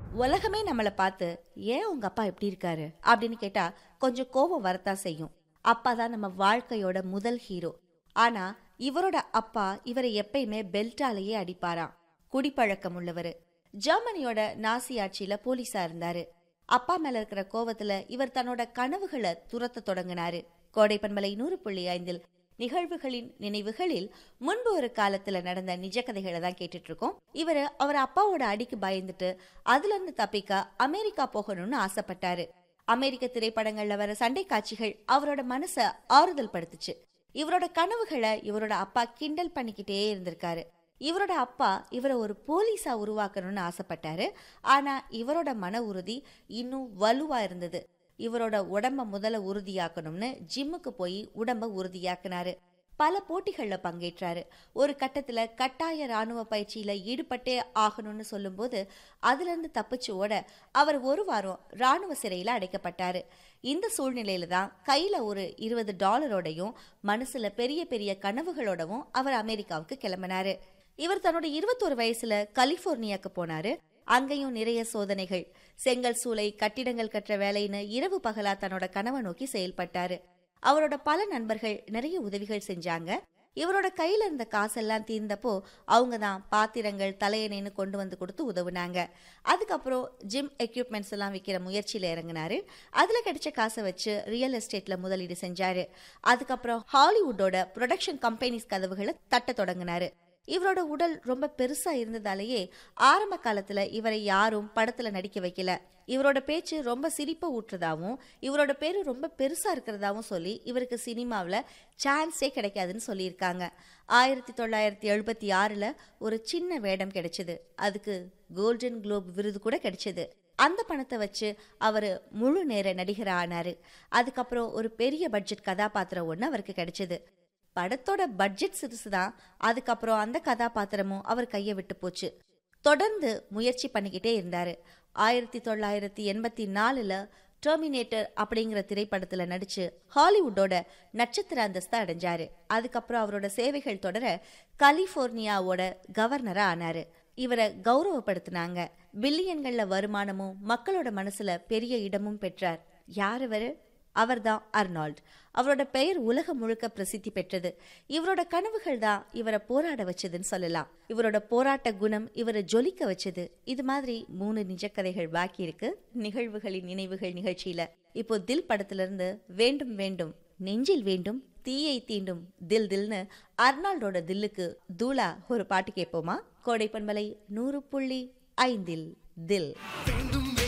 உலகமே நம்மளை பார்த்து ஏன் உங்க அப்பா எப்படி இருக்காரு அப்படின்னு கேட்டா கொஞ்சம் கோபம் வரத்தான் செய்யும் அப்பா தான் நம்ம வாழ்க்கையோட முதல் ஹீரோ ஆனா இவரோட அப்பா இவரை எப்பயுமே பெல்ட்டாலேயே அடிப்பாராம் குடிப்பழக்கம் உள்ளவர் ஜெர்மனியோட நாசி ஆட்சியில போலீஸா இருந்தாரு அப்பா மேல இருக்கிற கோவத்துல இவர் தன்னோட கனவுகளை துரத்த தொடங்கினாரு கோடைப்பன்மலை நூறு புள்ளி ஐந்தில் நிகழ்வுகளின் நினைவுகளில் முன்பு ஒரு காலத்துல நடந்த நிஜ கதைகளை தான் கேட்டுட்டு இருக்கோம் இவர் அவர் அப்பாவோட அடிக்கு பயந்துட்டு அதுல இருந்து தப்பிக்க அமெரிக்கா போகணும்னு ஆசைப்பட்டாரு அமெரிக்க திரைப்படங்கள்ல வர சண்டை காட்சிகள் அவரோட மனச ஆறுதல் படுத்துச்சு இவரோட கனவுகளை இவரோட அப்பா கிண்டல் பண்ணிக்கிட்டே இருந்திருக்காரு இவரோட அப்பா இவரை ஒரு போலீஸா உருவாக்கணும்னு ஆசைப்பட்டாரு ஆனா இவரோட மன உறுதி இன்னும் வலுவா இருந்தது இவரோட உடம்ப முதல்ல உறுதியாக்கணும்னு ஜிம்முக்கு போய் உடம்ப உறுதியாக்குனாரு பல போட்டிகள்ல பங்கேற்றாரு ஒரு கட்டத்துல கட்டாய ராணுவ பயிற்சியில ஈடுபட்டே ஆகணும்னு சொல்லும்போது அதுல இருந்து தப்பிச்சு ஓட அவர் ஒரு வாரம் ராணுவ சிறையில அடைக்கப்பட்டாரு இந்த சூழ்நிலையில தான் கையில ஒரு இருபது டாலரோடையும் மனசுல பெரிய பெரிய கனவுகளோடவும் அவர் அமெரிக்காவுக்கு கிளம்பினாரு இவர் தன்னோட இருபத்தொரு வயசுல கலிபோர்னியாக்கு போனாரு அங்கேயும் நிறைய சோதனைகள் செங்கல் சூளை கட்டிடங்கள் கட்டுற வேலைன்னு இரவு பகலா தன்னோட கனவை நோக்கி செயல்பட்டாரு அவரோட பல நண்பர்கள் நிறைய உதவிகள் செஞ்சாங்க இவரோட கையில இருந்த காசெல்லாம் தீர்ந்தப்போ அவங்க தான் பாத்திரங்கள் தலையணைன்னு கொண்டு வந்து கொடுத்து உதவுனாங்க அதுக்கப்புறம் ஜிம் எக்யூப்மெண்ட்ஸ் எல்லாம் விற்கிற முயற்சியில இறங்கினாரு அதுல கிடைச்ச காசை வச்சு ரியல் எஸ்டேட்ல முதலீடு செஞ்சாரு அதுக்கப்புறம் ஹாலிவுட்டோட ப்ரொடக்ஷன் கம்பெனிஸ் கதவுகளை தட்ட தொடங்கினாரு இவரோட உடல் ரொம்ப பெருசா இருந்ததாலேயே ஆரம்ப காலத்துல இவரை யாரும் படத்துல நடிக்க வைக்கல இவரோட பேச்சு ரொம்ப சிரிப்பை ஊட்டுறதாவும் இவரோட பேரு ரொம்ப பெருசா இருக்கிறதாவும் சொல்லி இவருக்கு சினிமாவில் சான்ஸே கிடைக்காதுன்னு சொல்லியிருக்காங்க ஆயிரத்தி தொள்ளாயிரத்தி எழுபத்தி ஆறுல ஒரு சின்ன வேடம் கிடைச்சது அதுக்கு கோல்டன் குளோப் விருது கூட கிடைச்சது அந்த பணத்தை வச்சு அவர் முழு நேர நடிகர் ஆனாரு அதுக்கப்புறம் ஒரு பெரிய பட்ஜெட் கதாபாத்திரம் ஒன்று அவருக்கு கிடைச்சது படத்தோட பட்ஜெட் சிறுசு தான் அதுக்கப்புறம் அந்த கதாபாத்திரமும் அவர் கையை விட்டு போச்சு தொடர்ந்து முயற்சி பண்ணிக்கிட்டே இருந்தாரு ஆயிரத்தி தொள்ளாயிரத்தி எண்பத்தி நாலுல டெர்மினேட்டர் அப்படிங்கிற திரைப்படத்துல நடிச்சு ஹாலிவுட்டோட நட்சத்திர அந்தஸ்தை அடைஞ்சாரு அதுக்கப்புறம் அவரோட சேவைகள் தொடர கலிபோர்னியாவோட கவர்னரா ஆனாரு இவரை கௌரவப்படுத்தினாங்க பில்லியன்கள்ல வருமானமும் மக்களோட மனசுல பெரிய இடமும் பெற்றார் யார் இவரு அவர்தான் அர்னால்ட் அவரோட பெயர் உலகம் முழுக்க பிரசித்தி பெற்றது இவரோட கனவுகள் தான் இவரை போராட வச்சதுன்னு சொல்லலாம் இவரோட போராட்ட குணம் இவரை ஜொலிக்க வச்சது இது மாதிரி மூணு நிஜக்கதைகள் பாக்கி இருக்கு நிகழ்வுகளின் நினைவுகள் நிகழ்ச்சியில இப்போ தில் படத்துல இருந்து வேண்டும் வேண்டும் நெஞ்சில் வேண்டும் தீயை தீண்டும் தில் தில்னு அர்னால்டோட தில்லுக்கு தூளா ஒரு பாட்டு கேட்போமா கோடைப்பன்மலை நூறு புள்ளி ஐந்தில் தில்